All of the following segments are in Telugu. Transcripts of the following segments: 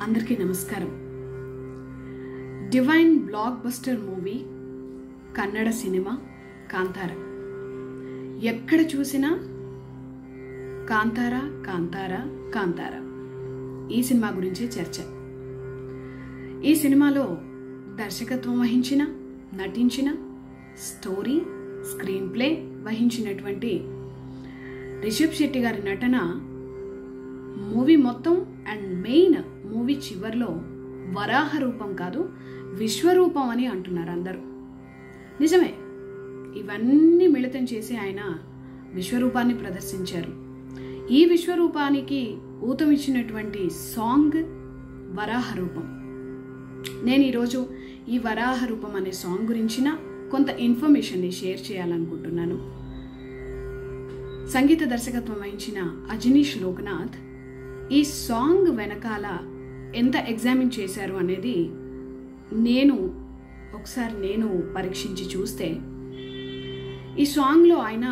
అందరికీ నమస్కారం divine blockbuster movie Kannada సినిమా కాంతార ఎక్కడ చూసినా కాంతార కాంతార కాంతార ఈ సినిమా గురించి చర్చ ఈ సినిమాలో దర్శకత్వం వహించిన నటించిన స్టోరీ స్క్రీన్ ప్లే వహించినటువంటి రిషబ్ శెట్టి గారి నటన మూవీ మొత్తం అండ్ మెయిన్ మూవీ చివర్లో వరాహ రూపం కాదు విశ్వరూపం అని అంటున్నారు అందరూ నిజమే ఇవన్నీ మిళితం చేసి ఆయన విశ్వరూపాన్ని ప్రదర్శించారు ఈ విశ్వరూపానికి ఊతమిచ్చినటువంటి సాంగ్ వరాహ రూపం నేను ఈరోజు ఈ వరాహ రూపం అనే సాంగ్ గురించిన కొంత ఇన్ఫర్మేషన్ని షేర్ చేయాలనుకుంటున్నాను సంగీత దర్శకత్వం వహించిన అజనీష్ లోకనాథ్ ఈ సాంగ్ వెనకాల ఎంత ఎగ్జామిన్ చేశారు అనేది నేను ఒకసారి నేను పరీక్షించి చూస్తే ఈ సాంగ్లో ఆయన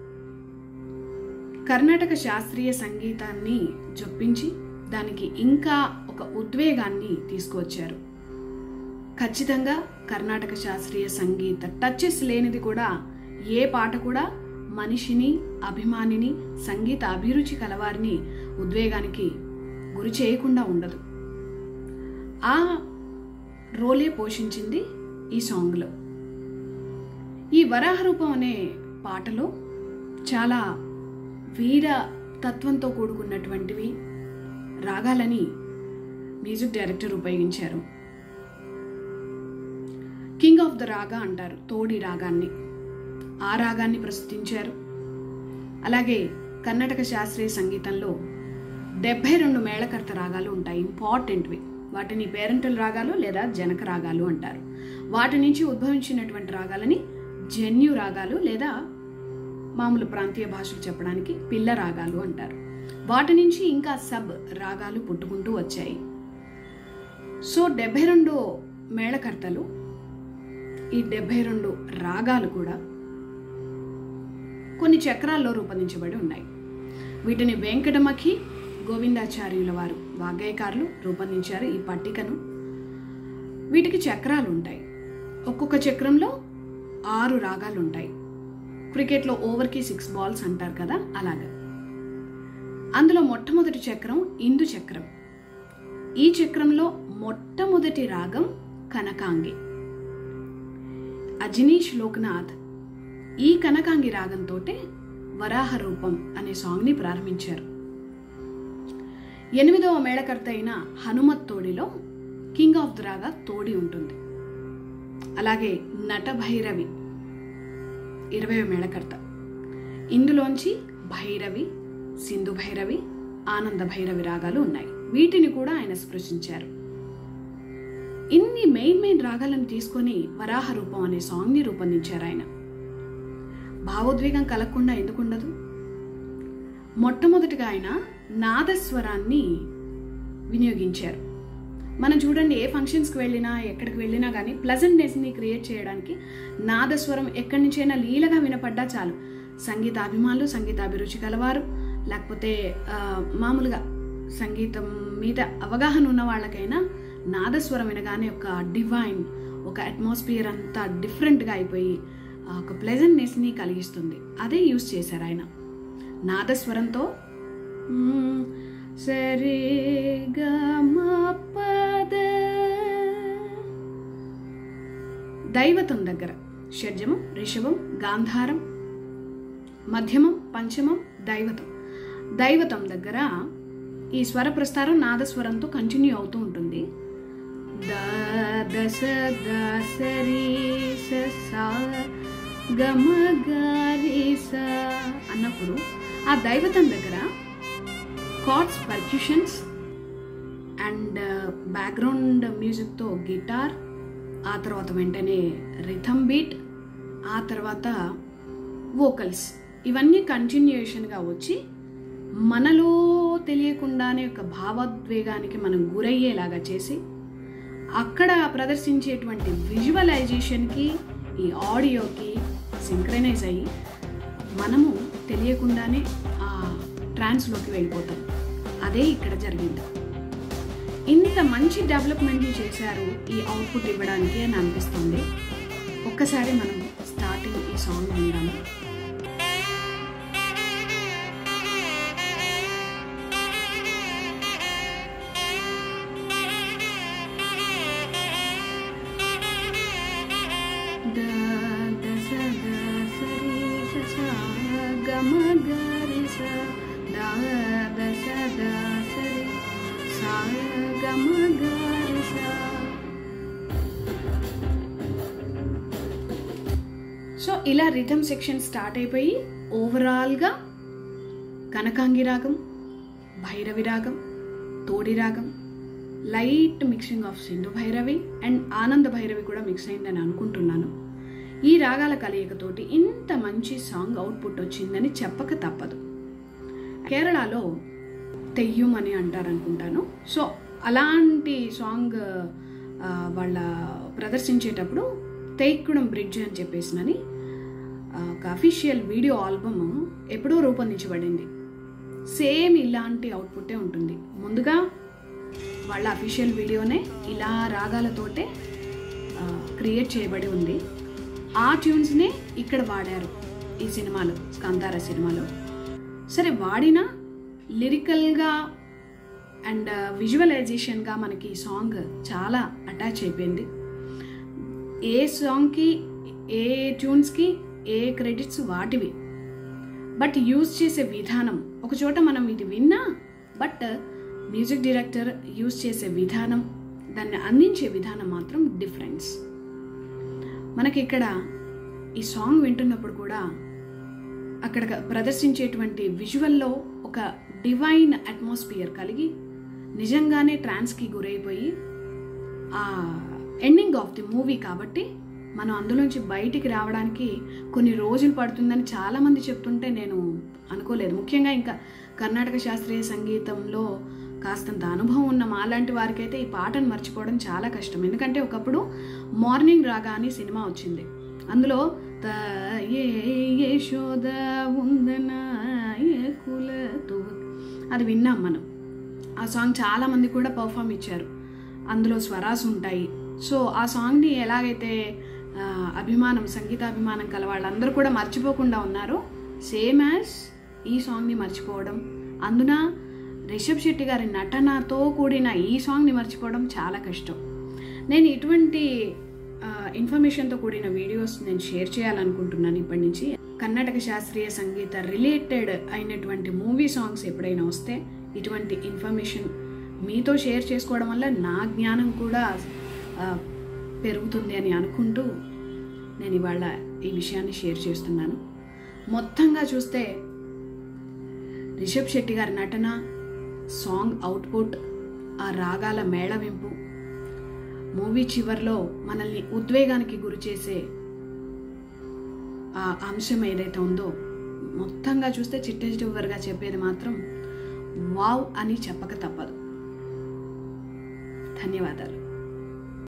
కర్ణాటక శాస్త్రీయ సంగీతాన్ని జొప్పించి దానికి ఇంకా ఒక ఉద్వేగాన్ని తీసుకువచ్చారు ఖచ్చితంగా కర్ణాటక శాస్త్రీయ సంగీత టచెస్ లేనిది కూడా ఏ పాట కూడా మనిషిని అభిమానిని సంగీత అభిరుచి కలవారిని ఉద్వేగానికి గురి చేయకుండా ఉండదు ఆ రోలే పోషించింది ఈ సాంగ్లో ఈ వరాహరూపం అనే పాటలో చాలా వీర తత్వంతో కూడుకున్నటువంటివి రాగాలని మ్యూజిక్ డైరెక్టర్ ఉపయోగించారు కింగ్ ఆఫ్ ద రాగా అంటారు తోడి రాగాన్ని ఆ రాగాన్ని ప్రస్తుతించారు అలాగే కర్ణాటక శాస్త్రీయ సంగీతంలో డెబ్బై రెండు మేళకర్త రాగాలు ఉంటాయి ఇంపార్టెంట్వి వాటిని పేరెంటల్ రాగాలు లేదా జనక రాగాలు అంటారు వాటి నుంచి ఉద్భవించినటువంటి రాగాలని జన్యు రాగాలు లేదా మామూలు ప్రాంతీయ భాషలు చెప్పడానికి పిల్ల రాగాలు అంటారు వాటి నుంచి ఇంకా సబ్ రాగాలు పుట్టుకుంటూ వచ్చాయి సో డెబ్బై రెండు మేళకర్తలు ఈ డెబ్బై రెండు రాగాలు కూడా కొన్ని చక్రాల్లో రూపొందించబడి ఉన్నాయి వీటిని వెంకటమఖి గోవిందాచార్యుల వారు వాగ్గేయకారులు రూపొందించారు ఈ పట్టికను వీటికి చక్రాలు ఉంటాయి ఒక్కొక్క చక్రంలో ఆరు రాగాలు ఉంటాయి క్రికెట్లో ఓవర్కి సిక్స్ బాల్స్ అంటారు కదా అలాగా అందులో మొట్టమొదటి చక్రం ఇందు చక్రం ఈ చక్రంలో మొట్టమొదటి రాగం కనకాంగి అజనీష్ లోక్నాథ్ ఈ కనకాంగి రాగంతో వరాహ రూపం అనే సాంగ్ని ప్రారంభించారు ఎనిమిదవ మేళకర్త అయిన హనుమత్ తోడిలో king of the raga Todi ఉంటుంది అలాగే నట భైరవి ఇరవై మేళకర్త ఇందులోంచి భైరవి సింధు భైరవి ఆనంద భైరవి రాగాలు ఉన్నాయి వీటిని కూడా ఆయన స్పృశించారు ఇన్ని మెయిన్ మెయిన్ రాగాలను తీసుకొని వరాహ రూపం అనే సాంగ్ని రూపొందించారు ఆయన భావోద్వేగం కలగకుండా ఎందుకుండదు మొట్టమొదటిగా ఆయన నాదస్వరాన్ని వినియోగించారు మనం చూడండి ఏ ఫంక్షన్స్కి వెళ్ళినా ఎక్కడికి వెళ్ళినా కానీ ప్లజెంట్నెస్ని క్రియేట్ చేయడానికి నాదస్వరం ఎక్కడి నుంచైనా లీలగా వినపడ్డా చాలు సంగీత అభిమానులు సంగీత అభిరుచి కలవారు లేకపోతే మామూలుగా సంగీతం మీద అవగాహన ఉన్న వాళ్ళకైనా నాదస్వరం వినగానే ఒక డివైన్ ఒక అట్మాస్ఫియర్ అంతా డిఫరెంట్గా అయిపోయి ఒక ప్లెజెంట్నెస్ని కలిగిస్తుంది అదే యూస్ చేశారు ఆయన నాదస్వరంతో సరే పద దైవతం దగ్గర షడ్జమం రిషభం గాంధారం మధ్యమం పంచమం దైవతం దైవతం దగ్గర ఈ స్వర ప్రస్తారం నాదస్వరంతో కంటిన్యూ అవుతూ ఉంటుంది దశ దసరి సా గమ స అన్నప్పుడు ఆ దైవతం దగ్గర కార్డ్స్ పర్క్యూషన్స్ అండ్ బ్యాక్గ్రౌండ్ మ్యూజిక్తో గిటార్ ఆ తర్వాత వెంటనే రిథమ్ బీట్ ఆ తర్వాత వోకల్స్ ఇవన్నీ కంటిన్యూషన్గా వచ్చి మనలో తెలియకుండానే ఒక భావోద్వేగానికి మనం గురయ్యేలాగా చేసి అక్కడ ప్రదర్శించేటువంటి విజువలైజేషన్కి ఈ ఆడియోకి సింక్రనైజ్ అయ్యి మనము తెలియకుండానే ఆ ట్రాన్స్లోకి వెళ్ళిపోతాం అదే ఇక్కడ జరిగింది ఇన్ని ఇంత మంచి డెవలప్మెంట్ని చేశారు ఈ అవుట్పుట్ ఇవ్వడానికి అని అనిపిస్తుంది ఒక్కసారి మనం స్టార్టింగ్ ఈ సాంగ్ విందాము ద ద స ద స రి స స గ మ గ రి స ద ద స ద స రి స గ మ గ రి స సో ఇలా రిథమ్ సెక్షన్ స్టార్ట్ అయిపోయి ఓవరాల్గా కనకాంగి రాగం భైరవి రాగం తోడి రాగం light mixing of Sindhu Bhairavi and Ananda Bhairavi కూడా మిక్స్ అయిందని అనుకుంటున్నాను ఈ రాగాల కలయికతోటి ఇంత మంచి సాంగ్ అవుట్పుట్ వచ్చిందని చెప్పక తప్పదు కేరళలో తెయ్యం అని అంటారు అనుకుంటాను సో అలాంటి సాంగ్ ఆ, వాళ్ళ ప్రదర్శించేటప్పుడు తెయ్యకుడం బ్రిడ్జ్ అని చెప్పేసినని ఆ, ఒక అఫీషియల్ వీడియో ఆల్బమ్ ఎప్పుడో రూపొందించబడింది సేమ్ ఇలాంటి అవుట్పుట్టే ఉంటుంది ముందుగా వాళ్ళ అఫీషియల్ వీడియోనే ఇలా రాగాలతోటే క్రియేట్ చేయబడి ఉంది ఆ ట్యూన్స్నే ఇక్కడ వాడారు ఈ సినిమాలో కాంతార సినిమాలో సరే వాడిన లిరికల్గా అండ్ విజువలైజేషన్గా మనకి ఈ సాంగ్ చాలా అటాచ్ అయిపోయింది ఏ సాంగ్కి ఏ ట్యూన్స్కి ఏ క్రెడిట్స్ వాటివి బట్ యూజ్ చేసే విధానం ఒక చోట మనం ఇది విన్నా బట్ మ్యూజిక్ డైరెక్టర్ యూజ్ చేసే విధానం దాన్ని అందించే విధానం మాత్రం డిఫరెన్స్ మనకి ఇక్కడ ఈ సాంగ్ వింటున్నప్పుడు కూడా అక్కడ ప్రదర్శించేటువంటి విజువల్లో ఒక డివైన్ అట్మాస్ఫియర్ కలిగి నిజంగానే ట్రాన్స్కి గురైపోయి ఆ ఎండింగ్ ఆఫ్ ది మూవీ కాబట్టి మనం అందులోంచి బయటికి రావడానికి కొన్ని రోజులు పడుతుందని చాలామంది చెప్తుంటే నేను అనుకోలేదు ముఖ్యంగా ఇంకా కర్ణాటక శాస్త్రీయ సంగీతంలో కాస్తంత అనుభవం ఉన్న మాలాంటి వారికైతే ఈ పాటను మర్చిపోవడం చాలా కష్టం ఎందుకంటే ఒకప్పుడు మార్నింగ్ రాగా అని సినిమా వచ్చింది అందులో త ఏ యశోద ఉందన ఏ కుల తువ- అది విన్నాం మనం ఆ సాంగ్ చాలా మంది కూడా పర్ఫామ్ ఇచ్చారు అందులో స్వరాస్ ఉంటాయి సో ఆ సాంగ్ని ఎలాగైతే ఆ, అభిమానం సంగీతాభిమానం కల వాళ్ళందరూ కూడా మర్చిపోకుండా ఉన్నారు సేమ్ యాజ్ ఈ సాంగ్ని మర్చిపోవడం అందున రిషబ్ శెట్టి గారి నటనతో కూడిన ఈ సాంగ్ని మర్చిపోవడం చాలా కష్టం నేను ఇటువంటి ఇన్ఫర్మేషన్తో కూడిన వీడియోస్ నేను షేర్ చేయాలనుకుంటున్నాను ఇప్పటి నుంచి కర్ణాటక శాస్త్రీయ సంగీత రిలేటెడ్ అయినటువంటి మూవీ సాంగ్స్ ఎప్పుడైనా వస్తే ఇటువంటి ఇన్ఫర్మేషన్ మీతో షేర్ చేసుకోవడం వల్ల నా జ్ఞానం కూడా ఆ, పెరుగుతుంది అని అనుకుంటూ నేను ఇవాళ ఈ విషయాన్ని షేర్ చేస్తున్నాను మొత్తంగా చూస్తే రిషబ్ శెట్టి గారి నటన సాంగ్ అవుట్పుట్ ఆ రాగాల మేళవింపు మూవీ చివర్లో మనల్ని ఉద్వేగానికి గురి చేసే ఆ అంశం ఏదైతే ఉందో మొత్తంగా చూస్తే చిట్ట చివరిగా చెప్పేది మాత్రం వావ్ అని చెప్పక తప్పదు ధన్యవాదాలు